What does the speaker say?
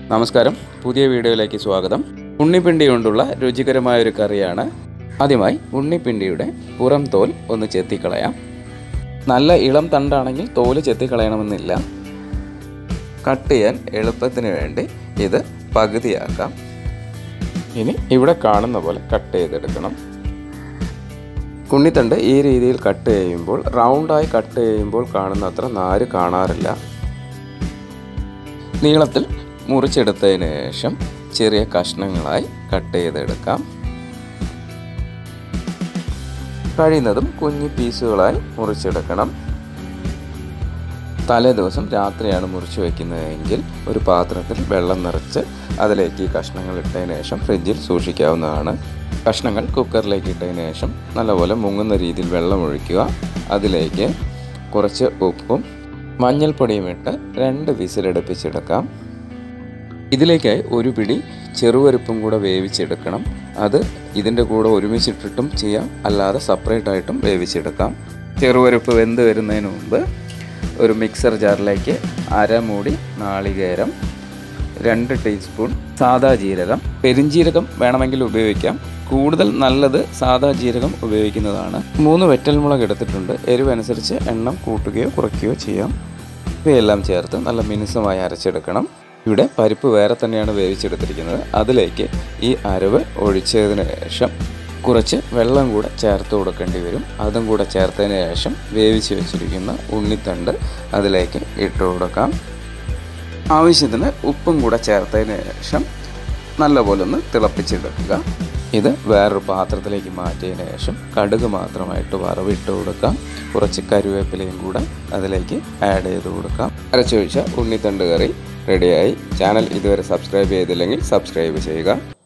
നമസ്കാരം പുതിയ വീഡിയോയിലേക്ക് സ്വാഗതം ഉണ്ണിപ്പിണ്ടി കൊണ്ടുള്ള രുചികരമായ ഒരു കറിയാണ് ആദ്യമായി ഉണ്ണിപ്പിണ്ടിയുടെ പുറം തോൽ ഒന്ന് ചെത്തിക്കളയാം നല്ല ഇളം തണ്ടാണെങ്കിൽ തോല് ചെത്തിക്കളയണമെന്നില്ല കട്ട് ചെയ്യാൻ എളുപ്പത്തിന് വേണ്ടി ഇത് പകുതിയാക്കാം ഇനി ഇവിടെ കാണുന്ന പോലെ കട്ട് ചെയ്തെടുക്കണം കുണ്ണിത്തണ്ട് ഈ രീതിയിൽ കട്ട് ചെയ്യുമ്പോൾ റൗണ്ടായി കട്ട് ചെയ്യുമ്പോൾ കാണുന്ന അത്ര നാര് കാണാറില്ല നീളത്തിൽ മുറിച്ചെടുത്തതിന് ശേഷം ചെറിയ കഷ്ണങ്ങളായി കട്ട് ചെയ്തെടുക്കാം കഴിയുന്നതും കുഞ്ഞു പീസുകളായി മുറിച്ചെടുക്കണം തലേ ദിവസം രാത്രിയാണ് മുറിച്ച് വയ്ക്കുന്നതെങ്കിൽ ഒരു പാത്രത്തിൽ വെള്ളം നിറച്ച് അതിലേക്ക് ഈ കഷ്ണങ്ങൾ ഇട്ടതിന് ശേഷം ഫ്രിഡ്ജിൽ സൂക്ഷിക്കാവുന്നതാണ് കഷ്ണങ്ങൾ കുക്കറിലേക്ക് ഇട്ടതിന് ശേഷം നല്ലപോലെ മുങ്ങുന്ന രീതിയിൽ വെള്ളം ഒഴിക്കുക അതിലേക്ക് കുറച്ച് ഉപ്പും മഞ്ഞൾപ്പൊടിയും ഇട്ട് രണ്ട് വിസിലടുപ്പിച്ചെടുക്കാം ഇതിലേക്കായി ഒരു പിടി ചെറുപരിപ്പും കൂടെ വേവിച്ചെടുക്കണം അത് ഇതിൻ്റെ കൂടെ ഒരുമിച്ചിട്ടിട്ടും ചെയ്യാം അല്ലാതെ സെപ്പറേറ്റ് ആയിട്ടും വേവിച്ചെടുക്കാം ചെറുപരിപ്പ് വെന്ത് വരുന്നതിന് മുമ്പ് ഒരു മിക്സർ ജാറിലേക്ക് അരമൂടി നാളികേരം രണ്ട് ടീസ്പൂൺ സാദാ ജീരകം പെരിഞ്ജീരകം വേണമെങ്കിൽ ഉപയോഗിക്കാം കൂടുതൽ നല്ലത് സാദാ ജീരകം ഉപയോഗിക്കുന്നതാണ് മൂന്ന് വെറ്റൽമുളക് എടുത്തിട്ടുണ്ട് എരിവനുസരിച്ച് എണ്ണം കൂട്ടുകയോ കുറയ്ക്കുകയോ ചെയ്യാം ഇവയെല്ലാം ചേർത്ത് നല്ല മിനുസമായി അരച്ചെടുക്കണം ഇവിടെ പരിപ്പ് വേറെ തന്നെയാണ് വേവിച്ചെടുത്തിരിക്കുന്നത് അതിലേക്ക് ഈ അരവ് ഒഴിച്ചതിന് ശേഷം കുറച്ച് വെള്ളം കൂടെ ചേർത്ത് കൊടുക്കേണ്ടി വരും അതും കൂടെ ചേർത്തതിന് ശേഷം വേവിച്ച് വെച്ചിരിക്കുന്ന ഉണ്ണിത്തണ്ട് അതിലേക്ക് ഇട്ട് കൊടുക്കാം ആവശ്യത്തിന് ഉപ്പും കൂടെ ചേർത്തതിന് ശേഷം നല്ലപോലെ ഒന്ന് തിളപ്പിച്ചെടുക്കുക ഇത് വേറൊരു പാത്രത്തിലേക്ക് മാറ്റിയതിന് ശേഷം കടുക് മാത്രമായിട്ട് വറവിട്ട് കൊടുക്കാം കുറച്ച് കരുവേപ്പിലയും കൂടെ അതിലേക്ക് ആഡ് ചെയ്ത് കൊടുക്കാം അരച്ചൊഴിച്ച ഉണ്ണിത്തണ്ട് കറി റെഡിയായി ചാനൽ ഇതുവരെ സബ്സ്ക്രൈബ് ചെയ്തില്ലെങ്കിൽ സബ്സ്ക്രൈബ് ചെയ്യുക